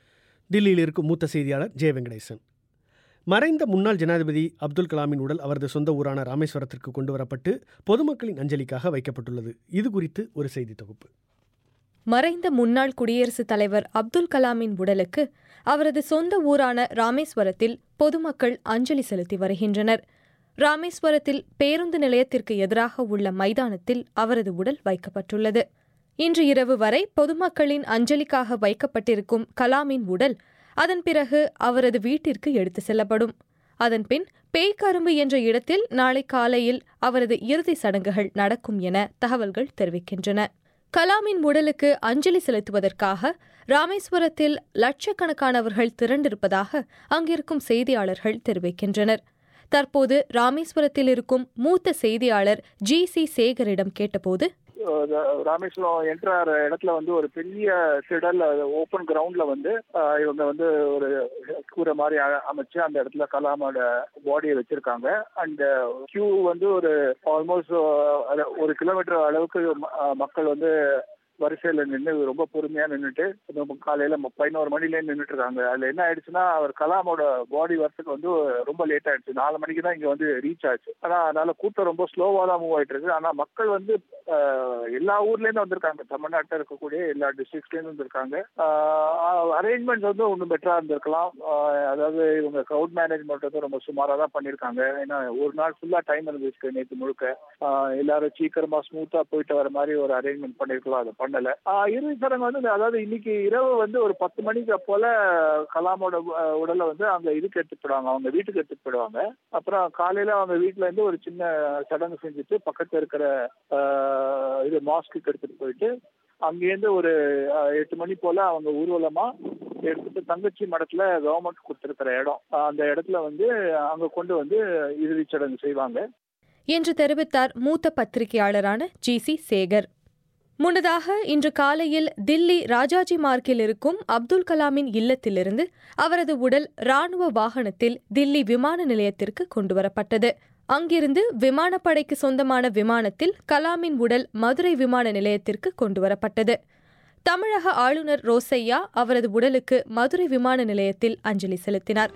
[SPEAKER 1] தில்லியில் இருக்கும் மூத்த செய்தியாளர் ஜெய வெங்கடேசன் மறைந்த முன்னாள் ஜனாதிபதி அப்துல் கலாமின் உடல் அவரது சொந்த ஊரான ராமேஸ்வரத்திற்கு கொண்டு வரப்பட்டு பொதுமக்களின் அஞ்சலிக்காக வைக்கப்பட்டுள்ளது இது குறித்து ஒரு செய்தி தொகுப்பு
[SPEAKER 7] மறைந்த முன்னாள் குடியரசுத் தலைவர் அப்துல் கலாமின் உடலுக்கு அவரது சொந்த ஊரான ராமேஸ்வரத்தில் பொதுமக்கள் அஞ்சலி செலுத்தி வருகின்றனர் ராமேஸ்வரத்தில் பேருந்து நிலையத்திற்கு எதிராக உள்ள மைதானத்தில் அவரது உடல் வைக்கப்பட்டுள்ளது இன்று இரவு வரை பொதுமக்களின் அஞ்சலிக்காக வைக்கப்பட்டிருக்கும் கலாமின் உடல் அதன் பிறகு அவரது வீட்டிற்கு எடுத்து செல்லப்படும் அதன்பின் பேய்கரும்பு என்ற இடத்தில் நாளை காலையில் அவரது இறுதி சடங்குகள் நடக்கும் என தகவல்கள் தெரிவிக்கின்றன கலாமின் உடலுக்கு அஞ்சலி செலுத்துவதற்காக ராமேஸ்வரத்தில் லட்சக்கணக்கானவர்கள் திரண்டிருப்பதாக அங்கிருக்கும் செய்தியாளர்கள் தெரிவிக்கின்றனர் தற்போது ராமேஸ்வரத்தில் இருக்கும் மூத்த செய்தியாளர் ஜி சி சேகரிடம் கேட்டபோது
[SPEAKER 3] ராமேஸ்வரம் என்ட்ரார் இடத்துல வந்து ஒரு பெரிய திடல் ஓப்பன் கிரவுண்ட்ல வந்து ஆஹ் இவங்க வந்து ஒரு கூரை மாதிரி அ- அமைச்சு அந்த இடத்துல கலாமோட பாடியை வச்சிருக்காங்க அண்ட் கியூ வந்து ஒரு ஆல்மோஸ்ட் ஒரு கிலோமீட்டர் அளவுக்கு ம- ஆஹ் மக்கள் வந்து வரிசையில நின்று ரொம்ப பொறுமையா நின்றுட்டு காலையில ம- பதினோரு மணில நின்றுட்டு இருக்காங்க அதுல என்ன ஆயிடுச்சுன்னா அவர் கலாமோட பாடி வரத்துக்கு வந்து ரொம்ப லேட் ஆயிடுச்சு நாலு மணிக்கு தான் இங்க வந்து ரீச் ஆச்சு ஆனா அதனால கூட்டம் ரொம்ப ஸ்லோவா தான் மூவ் ஆயிட்டு இருக்கு ஆனா மக்கள் வந்து ஆஹ், எல்லா ஊர்ல இருந்து வந்திருக்காங்க தமிழ்நாட்டில் இருக்கக்கூடிய எல்லா டிஸ்ட்ரிக்ட்ல இருந்து வந்திருக்காங்க அரேஞ்ச்மெண்ட்ஸ் வந்து ஒன்றும் பெட்டரா இருந்திருக்கலாம் ஆஹ், அதாவது இவங்க க்ரௌட் மேனேஜ்மெண்ட் வந்து ரொம்ப சுமாரா தான் பண்ணிருக்காங்க ஏன்னா ஒரு நாள் ஃபுல்லா டைம் இருந்துச்சு நேற்று முழுக்க ஆஹ், எல்லாரும் சீக்கிரமா ஸ்மூத்தா போயிட்டு வர மாதிரி ஒரு அரேஞ்ச்மெண்ட் பண்ணிருக்கலாம் அதை பண்ணல ஆஹ், இறுதி சடங்கு வந்து அதாவது இன்னைக்கு இரவு வந்து ஒரு பத்து மணிக்கு போல கலாமோட ஆஹ், உடலை வந்து அங்க இதுக்கு எடுத்துட்டு போயிடுவாங்க அவங்க வீட்டுக்கு எடுத்துட்டு போயிடுவாங்க அப்புறம் காலையில அவங்க வீட்டுல இருந்து ஒரு சின்ன சடங்கு செஞ்சுட்டு பக்கத்துல இருக்கிற ஆஹ், இது மாஸ்க்கு எடுத்துட்டு போயிட்டு அங்கேருந்து ஒரு ஆஹ், எட்டு மணி போல அவங்க ஊர்வலமா எடுத்துட்டு தங்கச்சி மடத்துல கவர்மெண்ட் கொடுத்திருக்கிற இடம் ஆஹ், அந்த இடத்துல வந்து அங்க கொண்டு வந்து இறுதிச் சடங்கு செய்வாங்க
[SPEAKER 7] என்று தெரிவித்தார் மூத்த பத்திரிகையாளரான ஜி சி சேகர் முன்னதாக இன்று காலையில் தில்லி ராஜாஜி மார்க்கில் இருக்கும் அப்துல் கலாமின் இல்லத்திலிருந்து அவரது உடல் ராணுவ வாகனத்தில் தில்லி விமான நிலையத்திற்கு கொண்டுவரப்பட்டது அங்கிருந்து விமானப்படைக்கு சொந்தமான விமானத்தில் கலாமின் உடல் மதுரை விமான நிலையத்திற்கு கொண்டுவரப்பட்டது தமிழக ஆளுநர் ரோசையா அவரது உடலுக்கு மதுரை விமான நிலையத்தில் அஞ்சலி செலுத்தினார்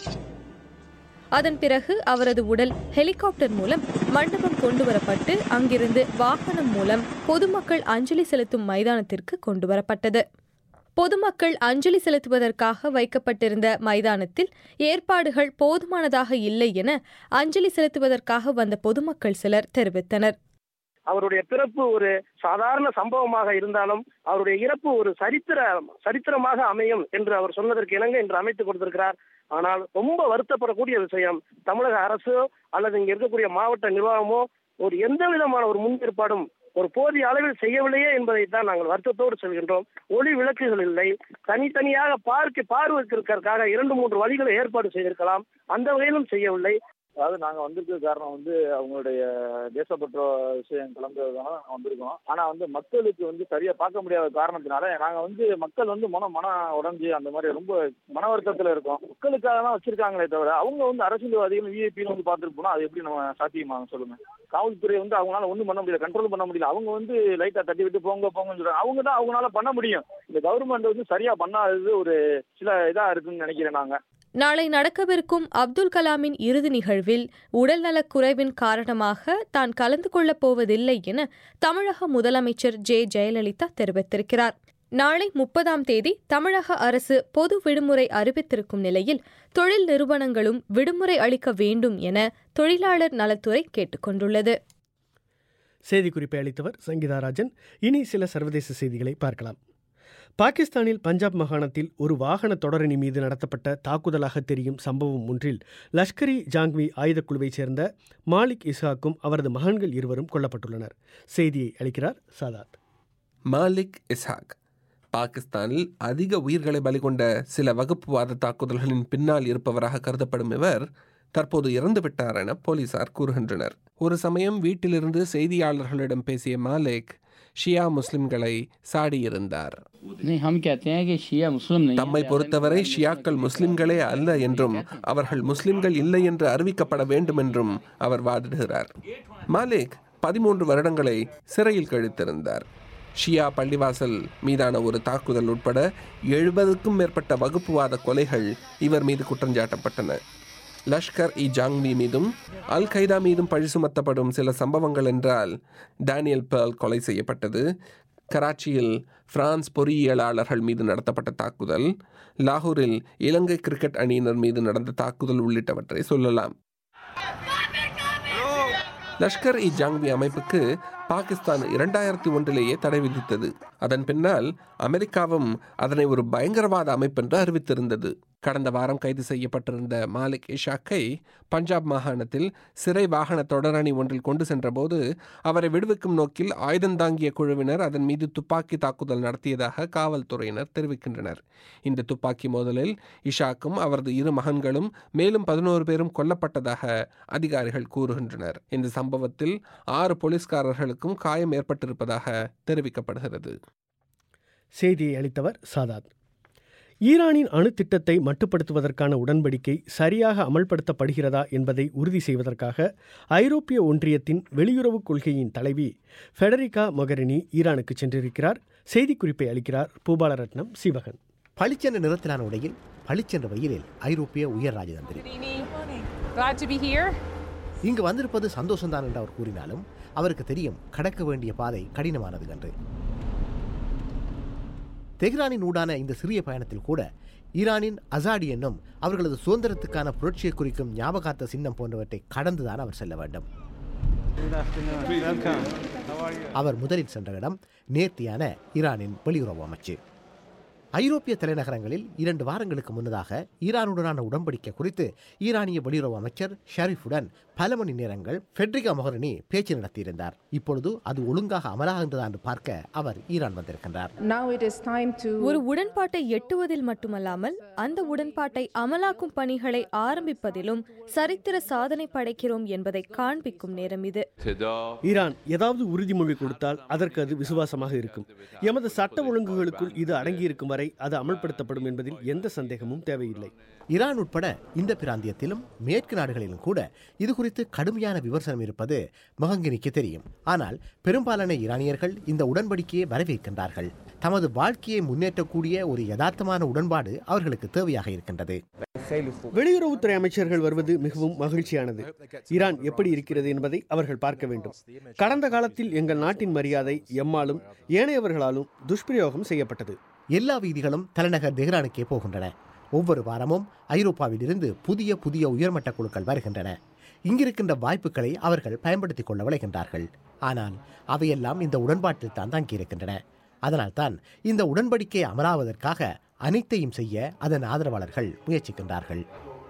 [SPEAKER 7] அதன் பிறகு அவரது உடல் ஹெலிகாப்டர் மூலம் மண்டபம் கொண்டுவரப்பட்டு அங்கிருந்து வாகனம் மூலம் பொதுமக்கள் அஞ்சலி செலுத்தும் மைதானத்திற்கு கொண்டுவரப்பட்டது பொதுமக்கள் அஞ்சலி செலுத்துவதற்காக வைக்கப்பட்டிருந்த மைதானத்தில் ஏற்பாடுகள் போதுமானதாக இல்லை என அஞ்சலி செலுத்துவதற்காக வந்த பொதுமக்கள் சிலர் தெரிவித்தனர்
[SPEAKER 16] அவருடைய பிறப்பு ஒரு சாதாரண சம்பவமாக இருந்தாலும் அவருடைய இறப்பு ஒரு சரித்திர சரித்திரமாக அமையும் என்று அவர் சொன்னதற்கு இணங்க இன்று அமைத்துக் கொடுத்திருக்கிறார் ஆனால் ரொம்ப வருத்தப்படக்கூடிய விஷயம் தமிழக அரசோ அல்லது இங்க இருக்கக்கூடிய மாவட்ட நிர்வாகமோ ஒரு எந்த விதமான ஒரு முன்னேற்பாடும் ஒரு போதிய அளவில் செய்யவில்லையே என்பதைத்தான் நாங்கள் வருத்தத்தோடு செல்கின்றோம் ஒளி விளக்குகள் இல்லை தனித்தனியாக பார்க்க பார்வைக்கிறதுக்காக இரண்டு மூன்று வழிகளை ஏற்பாடு செய்திருக்கலாம் அந்த வகையிலும் செய்யவில்லை
[SPEAKER 17] அதாவது நாங்க வந்திருக்க காரணம் வந்து அவங்களுடைய தேசப்பற்ற விஷயம் கலந்ததுனால நாங்க வந்திருக்கோம் ஆனா வந்து மக்களுக்கு வந்து சரியா பார்க்க முடியாத காரணத்தினால நாங்க வந்து மக்கள் வந்து மன மன உடைஞ்சு அந்த மாதிரி ரொம்ப மன வருத்தத்துல இருக்கோம் மக்களுக்காக தான் வச்சிருக்காங்களே தவிர அவங்க வந்து அரசியல்வாதிகள் விஐபின்னு வந்து பார்த்துட்டு போனா அது எப்படி நம்ம சாத்தியமாகும் சொல்லுங்க காவல்துறை வந்து அவங்களால ஒண்ணும் பண்ண முடியல கண்ட்ரோல் பண்ண முடியல அவங்க வந்து லைட்டா தட்டி விட்டு போங்க போங்கன்னு சொல்றாங்க அவங்க தான் அவங்களால பண்ண முடியும் இந்த கவர்மெண்ட் வந்து சரியா பண்ணாதது ஒரு சில இதா இருக்குன்னு நினைக்கிறேன் நாங்க
[SPEAKER 7] நாளை நடக்கவிருக்கும் அப்துல் கலாமின் இறுதி நிகழ்வில் உடல்நலக் குறைவின் காரணமாக தான் கலந்து கொள்ளப் போவதில்லை என தமிழக முதலமைச்சர் ஜே ஜெயலலிதா தெரிவித்திருக்கிறார் நாளை முப்பதாம் தேதி தமிழக அரசு பொது விடுமுறை அறிவித்திருக்கும் நிலையில் தொழில் நிறுவனங்களும் விடுமுறை அளிக்க வேண்டும் என தொழிலாளர் நலத்துறை கேட்டுக்கொண்டுள்ளது
[SPEAKER 1] செய்திக்குறிப்பை அளித்தவர் சங்கீதாராஜன் இனி சில சர்வதேச செய்திகளை பார்க்கலாம் பாகிஸ்தானில் பஞ்சாப் மாகாணத்தில் ஒரு வாகன தொடரணி மீது நடத்தப்பட்ட தாக்குதலாக தெரியும் சம்பவம் ஒன்றில் லஷ்கரி ஜாங்வி ஆயுதக்குழுவைச் சேர்ந்த மாலிக் இஸ்ஹாக்கும் அவரது மகன்கள் இருவரும் கொல்லப்பட்டுள்ளனர் செய்தியை அளிக்கிறார் சாதாத்
[SPEAKER 18] மாலிக் இஸ்ஹாக் பாகிஸ்தானில் அதிக உயிர்களை பலி கொண்ட சில வகுப்புவாத தாக்குதல்களின் பின்னால் இருப்பவராக கருதப்படும் இவர் தற்போது இறந்துவிட்டார் என போலீசார் கூறுகின்றனர் ஒரு சமயம் வீட்டிலிருந்து செய்தியாளர்களிடம் பேசிய மாலிக் ஷியா முஸ்லிம்களை சாடியிருந்தார்
[SPEAKER 19] नहीं हम कहते हैं कि शिया मुस्लिम नहीं
[SPEAKER 18] தம்மை பொறுத்தவரை ஷியாக்கள் முஸ்லிம்களே அல்ல என்றும் அவர்கள் முஸ்லிம்கள் இல்லை என்று அறிவிக்கப்பட வேண்டும் என்றும் அவர் வாதிடுகிறார் மாலிக் பதிமூன்று வருடங்களை சிறையில் கழித்திருந்தார் ஷியா பள்ளிவாசல் மீதான ஒரு தாக்குதல் உட்பட எழுபதுக்கும் மேற்பட்ட வகுப்புவாத கொலைகள் இவர் மீது குற்றஞ்சாட்டப்பட்டன லஷ்கர் இ ஜாங்வி மீதும் அல் கைதா மீதும் பழி சுமத்தப்படும் சில சம்பவங்கள் என்றால் டேனியல் பேர்ல் கொலை செய்யப்பட்டது கராச்சியில் பிரான்ஸ் பொறியியலாளர்கள் மீது நடத்தப்பட்ட தாக்குதல் லாகூரில் இலங்கை கிரிக்கெட் அணியினர் மீது நடந்த தாக்குதல் உள்ளிட்டவற்றை சொல்லலாம் லஷ்கர் இ ஜாங்வி அமைப்புக்கு பாகிஸ்தான் இரண்டாயிரத்தி ஒன்றிலேயே தடை விதித்தது அதன் பின்னால் அமெரிக்காவும் அதனை ஒரு பயங்கரவாத அமைப்பென்று அறிவித்திருந்தது கடந்த வாரம் கைது செய்யப்பட்டிருந்த மாலிக் இஷாக்கை பஞ்சாப் மாகாணத்தில் சிறை வாகன தொடரணி ஒன்றில் கொண்டு சென்றபோது அவரை விடுவிக்கும் நோக்கில் ஆயுதந்தாங்கிய குழுவினர் அதன் மீது துப்பாக்கி தாக்குதல் நடத்தியதாக காவல்துறையினர் தெரிவிக்கின்றனர் இந்த துப்பாக்கி மோதலில் இஷாக்கும் அவரது இரு மகன்களும் மேலும் பதினோரு பேரும் கொல்லப்பட்டதாக அதிகாரிகள் கூறுகின்றனர் இந்த சம்பவத்தில் ஆறு போலீஸ்காரர்களுக்கும் காயம் ஏற்பட்டிருப்பதாக தெரிவிக்கப்படுகிறது
[SPEAKER 1] செய்தியை அளித்தவர் சாதாத் ஈரானின் அணு திட்டத்தை மட்டுப்படுத்துவதற்கான உடன்படிக்கை சரியாக அமல்படுத்தப்படுகிறதா என்பதை உறுதி செய்வதற்காக ஐரோப்பிய ஒன்றியத்தின் வெளியுறவுக் கொள்கையின் தலைவி ஃபெடரிகா மொகரினி ஈரானுக்கு சென்றிருக்கிறார் செய்திக்குறிப்பை அளிக்கிறார் பூபாலரட்னம் சிவகன்
[SPEAKER 20] பளிச்சென்ற நிறத்திலான உடையில் பளிச்சென்ற வெயிலில் ஐரோப்பிய உயர் ராஜதந்திரி
[SPEAKER 21] Glad to be here.
[SPEAKER 20] இங்கு வந்திருப்பது சந்தோஷம்தான் என்று அவர் கூறினாலும் அவருக்கு தெரியும் கடக்க வேண்டிய பாதை கடினமானது என்று தெஹ்ரானின் ஊடான இந்த சிறிய பயணத்தில் கூட ஈரானின் அசாடி என்னும் அவர்களது சுதந்திரத்துக்கான புரட்சியை குறிக்கும் ஞாபகார்த்த சின்னம் போன்றவற்றை கடந்துதான் அவர் செல்ல வேண்டும் அவர் முதலில் சென்ற இடம் நேர்த்தியான ஈரானின் வெளியுறவு அமைச்சு ஐரோப்பிய தலைநகரங்களில் இரண்டு வாரங்களுக்கு முன்னதாக ஈரானுடனான உடன்படிக்கை குறித்து ஈரானிய வெளியுறவு அமைச்சர் ஷரீஃபுடன் பல மணி நேரங்கள் ஃபெட்ரிகா மொஹரணி பேச்சு நடத்தியிருந்தார் இப்பொழுது அது ஒழுங்காக அமலாகின்றதா என்று பார்க்க அவர் ஈரான் வந்திருக்கின்றார்
[SPEAKER 7] Now it is time to ஒரு உடன்பாட்டை எட்டுவதில் மட்டுமல்லாமல் அந்த உடன்பாட்டை அமலாக்கும் பணிகளை ஆரம்பிப்பதிலும் சரித்திர சாதனை படைக்கிறோம் என்பதை காண்பிக்கும் நேரம் இது
[SPEAKER 1] ஈரான் ஏதாவது உறுதிமொழி கொடுத்தால் அதற்கு அது விசுவாசமாக இருக்கும் எமது சட்ட ஒழுங்குகளுக்குள் இது அடங்கியிருக்கும் வரை அது அமல்படுத்தப்படும் என்பதில் எந்த சந்தேகமும் தேவையில்லை
[SPEAKER 20] ஈரான் உட்பட இந்த பிராந்தியத்திலும் மேற்கு நாடுகளிலும் கூட இது குறித்து கடுமையான விமர்சனம் இருப்பது மொஹங்கினிக்கு தெரியும் ஆனால் பெரும்பாலான ஈரானியர்கள் இந்த உடன்படிக்கையை வரவேற்கின்றார்கள் தமது வாழ்க்கையை முன்னேற்றக்கூடிய ஒரு யதார்த்தமான உடன்பாடு அவர்களுக்கு தேவையாக இருக்கின்றது
[SPEAKER 1] வெளியுறவுத்துறை அமைச்சர்கள் வருவது மிகவும் மகிழ்ச்சியானது ஈரான் எப்படி இருக்கிறது என்பதை அவர்கள் பார்க்க வேண்டும் கடந்த காலத்தில் எங்கள் நாட்டின் மரியாதை எம்மாலும் ஏனையவர்களாலும் துஷ்பிரயோகம் செய்யப்பட்டது
[SPEAKER 20] எல்லா வீதிகளும் தலைநகர் தெஹ்ரானுக்கே போகின்றன ஒவ்வொரு வாரமும் ஐரோப்பாவிலிருந்து புதிய புதிய உயர்மட்ட குழுக்கள் வருகின்றன இங்கிருக்கின்ற வாய்ப்புகளை அவர்கள் பயன்படுத்திக் கொள்ள விளைகின்றார்கள் ஆனால் அவையெல்லாம் இந்த உடன்பாட்டில் தான் தங்கியிருக்கின்றன அதனால்தான் இந்த உடன்படிக்கை அமலாவதற்காக அனைத்தையும் செய்ய அதன் ஆதரவாளர்கள் முயற்சிக்கின்றார்கள்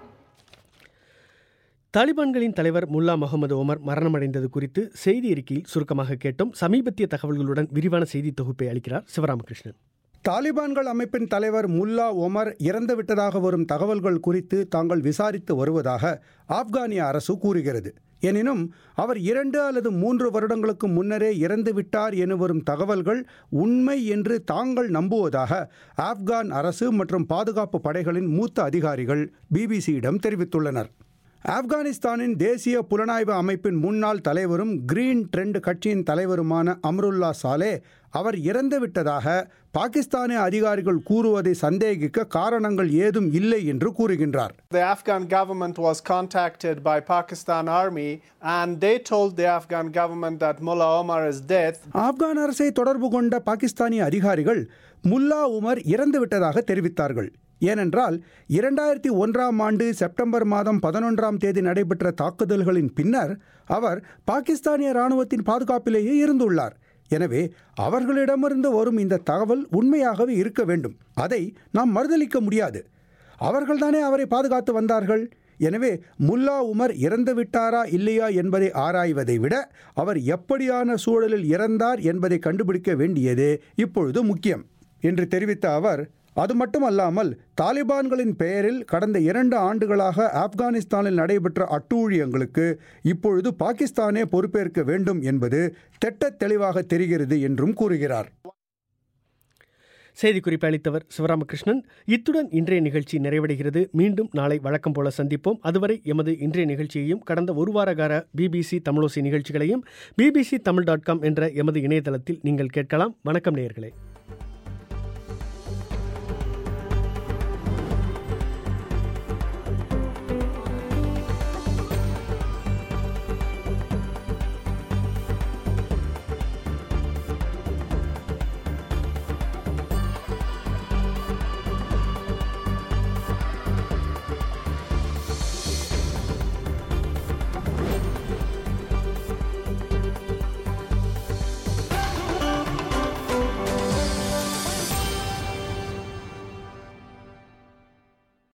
[SPEAKER 1] தாலிபான்களின் தலைவர் முல்லா முகமது ஒமர் மரணமடைந்தது குறித்து செய்தி அறிக்கையில் சுருக்கமாக கேட்டோம் சமீபத்திய தகவல்களுடன் விரிவான செய்தி தொகுப்பை அளிக்கிறார் சிவராமகிருஷ்ணன்
[SPEAKER 15] தாலிபான்கள் அமைப்பின் தலைவர் முல்லா ஒமர் இறந்துவிட்டதாக வரும் தகவல்கள் குறித்து தாங்கள் விசாரித்து வருவதாக ஆப்கானிய அரசு கூறுகிறது எனினும் அவர் இரண்டு அல்லது மூன்று வருடங்களுக்கு முன்னரே இறந்துவிட்டார் என வரும் தகவல்கள் உண்மை என்று தாங்கள் நம்புவதாக ஆப்கான் அரசு மற்றும் பாதுகாப்பு படைகளின் மூத்த அதிகாரிகள் பிபிசியிடம் தெரிவித்துள்ளனர் ஆப்கானிஸ்தானின் தேசிய புலனாய்வு அமைப்பின் முன்னாள் தலைவரும் கிரீன் ட்ரெண்ட் கட்சியின் தலைவருமான அம்ருல்லா சாலே அவர் இறந்துவிட்டதாக பாகிஸ்தானிய அதிகாரிகள் கூறுவதை சந்தேகிக்க காரணங்கள் ஏதும் இல்லை என்று கூறுகின்றார்
[SPEAKER 22] The Afghan government was contacted by Pakistan army and they told the Afghan government that Mullah Omar is dead.
[SPEAKER 15] Afghan அரசை தொடர்பு கொண்ட பாகிஸ்தானிய அதிகாரிகள் முல்லா உமர் இறந்துவிட்டதாக தெரிவித்தார்கள் ஏனென்றால் இரண்டாயிரத்தி ஒன்றாம் ஆண்டு செப்டம்பர் மாதம் பதினொன்றாம் தேதி நடைபெற்ற தாக்குதல்களின் பின்னர் அவர் பாகிஸ்தானிய இராணுவத்தின் பாதுகாப்பிலேயே இருந்துள்ளார் எனவே அவர்களிடமிருந்து வரும் இந்த தகவல் உண்மையாகவே இருக்க வேண்டும் அதை நாம் மறுதளிக்க முடியாது அவர்கள்தானே அவரை பாதுகாத்து வந்தார்கள் எனவே முல்லா உமர் இறந்து விட்டாரா இல்லையா என்பதை ஆராய்வதை விட அவர் எப்படியான சூழலில் இறந்தார் என்பதை கண்டுபிடிக்க வேண்டியதே இப்பொழுது முக்கியம் என்று தெரிவித்த அவர் அது மட்டுமல்லாமல் தாலிபான்களின் பெயரில் கடந்த இரண்டு ஆண்டுகளாக ஆப்கானிஸ்தானில் நடைபெற்ற அட்டூழியங்களுக்கு இப்பொழுது பாகிஸ்தானே பொறுப்பேற்க வேண்டும் என்பது திட்ட தெளிவாக தெரிகிறது என்றும் கூறுகிறார்
[SPEAKER 1] செய்திக்குறிப்பு அளித்தவர் சிவராமகிருஷ்ணன் இத்துடன் இன்றைய நிகழ்ச்சி நிறைவடைகிறது மீண்டும் நாளை வழக்கம் போல சந்திப்போம் அதுவரை எமது இன்றைய நிகழ்ச்சியையும் கடந்த ஒரு வார கால பிபிசி தமிழோசி நிகழ்ச்சிகளையும் பிபிசி தமிழ் டாட் காம் என்ற எமது இணையதளத்தில் நீங்கள் கேட்கலாம் வணக்கம் நேயர்களே